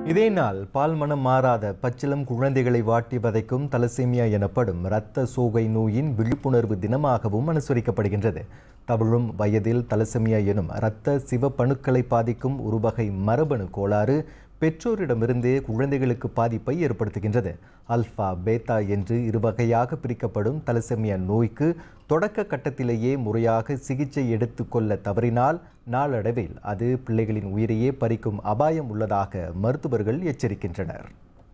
இதே நாள் பால் மனம் மாறாத பச்சிலம் குழந்தைகளை வாட்டி வதைக்கும் தலசேமியா எனப்படும் இரத்த சோகை நோயின் விழிப்புணர்வு தினமாகவும் அனுசரிக்கப்படுகின்றது தவிழும் வயதில் தலசேமியா எனும் இரத்த சிவப்பணுக்களை பாதிக்கும் ஒரு வகை மரபணு கோளாறு பெற்றோரிடமிருந்தே குழந்தைகளுக்கு பாதிப்பை ஏற்படுத்துகின்றது அல்ஃபா பேத்தா என்று இருவகையாக பிரிக்கப்படும் தலசெமியா நோய்க்கு தொடக்க கட்டத்திலேயே முறையாக சிகிச்சை எடுத்துக்கொள்ள தவறினால் நாளடைவில் அது பிள்ளைகளின் உயிரையே பறிக்கும் அபாயம் உள்ளதாக மருத்துவர்கள் எச்சரிக்கின்றனர்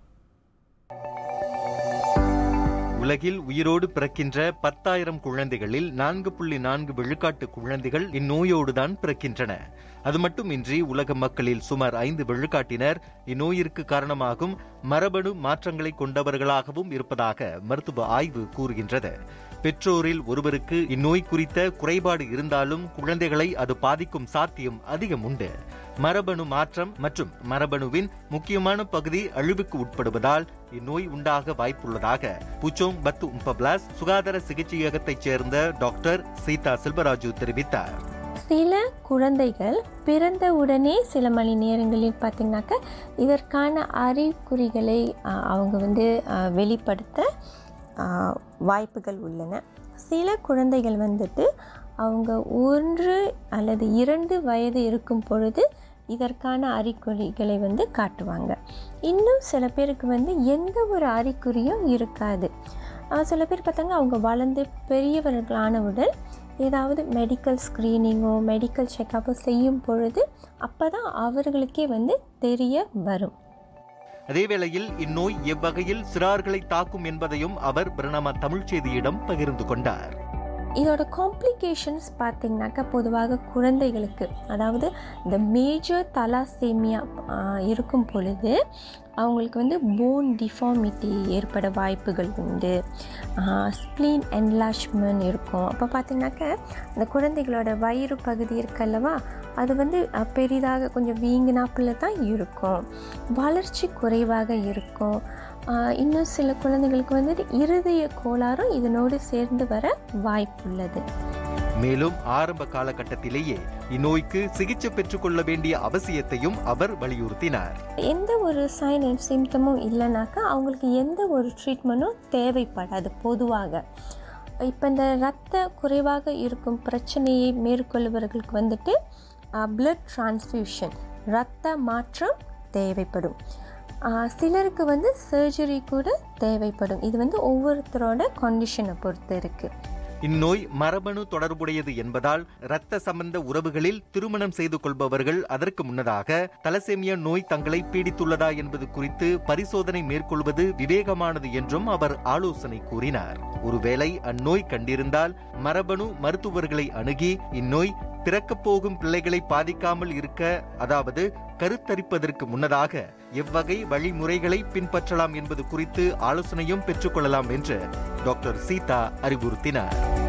உலகில் உயிரோடு பிறக்கின்ற பத்தாயிரம் குழந்தைகளில் நான்கு புள்ளி நான்கு விழுக்காட்டு குழந்தைகள் இந்நோயோடுதான் பிறக்கின்றன அது மட்டுமின்றி உலக மக்களில் சுமார் ஐந்து விழுக்காட்டினர் இந்நோயிற்கு காரணமாகும் மரபணு மாற்றங்களை கொண்டவர்களாகவும் இருப்பதாக மருத்துவ ஆய்வு கூறுகின்றது பெற்றோரில் ஒருவருக்கு இந்நோய் குறித்த குறைபாடு இருந்தாலும் குழந்தைகளை அது பாதிக்கும் சாத்தியம் அதிகம் உண்டு மரபணு மாற்றம் மற்றும் மரபணுவின் முக்கியமான பகுதி அழிவுக்கு உட்படுவதால் இந்நோய் உண்டாக வாய்ப்புள்ளதாக புச்சோங் பத்து உம்பப்ளாஸ் சுகாதார சிகிச்சையகத்தைச் சேர்ந்த டாக்டர் சீதா செல்வராஜு தெரிவித்தார் சில குழந்தைகள் பிறந்த உடனே சில மணி நேரங்களில் பார்த்திங்கனாக்கா இதற்கான அறிகுறிகளை ஆ, அவங்க வந்து ஆ, வெளிப்படுத்த ஆ, வாய்ப்புகள் உள்ளன சில குழந்தைகள் வந்துட்டு அவங்க ஒன்று அல்லது இரண்டு வயது இருக்கும் பொழுது இதற்கான அறிகுறிகளை வந்து காட்டுவாங்க இன்னும் சில பேருக்கு வந்து எந்த ஒரு அறிகுறியும் இருக்காது ஆ, சில பேர் பார்த்தாங்க அவங்க வளர்ந்து பெரியவர்களானவுடன் ஏதாவது மெடிக்கல் ஸ்க்ரீனிங்கோ மெடிக்கல் செக்கப்போ செய்யும் பொழுது அப்போ தான் அவர்களுக்கே வந்து தெரிய வரும் அதேவேளையில் இந்நோய் எவ்வகையில் சிறார்களை தாக்கும் என்பதையும் அவர் பிரணாம தமிழ்ச் செய்தியிடம் பகிர்ந்து கொண்டார் இதோட காம்ப்ளிகேஷன்ஸ் பார்த்திங்கனாக்கா பொதுவாக குழந்தைகளுக்கு அதாவது இந்த மேஜர் தலாசேமியா இருக்கும் பொழுது அவங்களுக்கு வந்து போன் டிஃபார்மிட்டி ஏற்பட வாய்ப்புகள் உண்டு ஸ்ப்ளீன் என்லாஷ்மெண்ட் இருக்கும் அப்போ பார்த்திங்கனாக்கா அந்த குழந்தைகளோட வயிறு பகுதி இருக்கல்லவா அது வந்து அஹ், பெரிதாக கொஞ்சம் வீங்கினாப்புல தான் இருக்கும் வளர்ச்சி குறைவாக இருக்கும் ஆஹ், இன்னும் சில குழந்தைகளுக்கு வந்து இருதய கோளாறும் இதனோடு சேர்ந்து வர வாய்ப்புள்ளது மேலும் ஆரம்ப காலகட்டத்திலேயே இந்நோய்க்கு சிகிச்சை பெற்றுக்கொள்ள வேண்டிய அவசியத்தையும் அவர் வலியுறுத்தினார் எந்த ஒரு சைன் அண்ட் சிம்டமும் இல்லைனாக்கா அவங்களுக்கு எந்த ஒரு ட்ரீட்மெண்ட்டும் தேவைப்படாது பொதுவாக இப்போ இந்த ரத்த குறைவாக இருக்கும் பிரச்சனையை மேற்கொள்பவர்களுக்கு வந்துட்டு பிளட் டிரான்ஸ்ஃபியூஷன் இரத்த மாற்றம் தேவைப்படும் ஆஹ் சிலருக்கு வந்து சர்ஜரி கூட தேவைப்படும் இது வந்து ஒவ்வொருத்தரோட கண்டிஷனை பொறுத்து இருக்குது இந்நோய் மரபணு தொடர்புடையது என்பதால் இரத்த சம்பந்த உறவுகளில் திருமணம் செய்து கொள்பவர்கள் அதற்கு முன்னதாக தலசேமியா நோய் தங்களை பீடித்துள்ளதா என்பது குறித்து பரிசோதனை மேற்கொள்வது விவேகமானது என்றும் அவர் ஆலோசனை கூறினார் ஒருவேளை அந்நோய் கண்டிருந்தால் மரபணு மருத்துவர்களை அணுகி இந்நோய் பிறக்கப் போகும் பிள்ளைகளை பாதிக்காமல் இருக்க அதாவது கருத்தரிப்பதற்கு முன்னதாக எவ்வகை வழிமுறைகளை பின்பற்றலாம் என்பது குறித்து ஆலோசனையும் பெற்றுக்கொள்ளலாம் என்று டாக்டர் சீதா அறிவுறுத்தினார்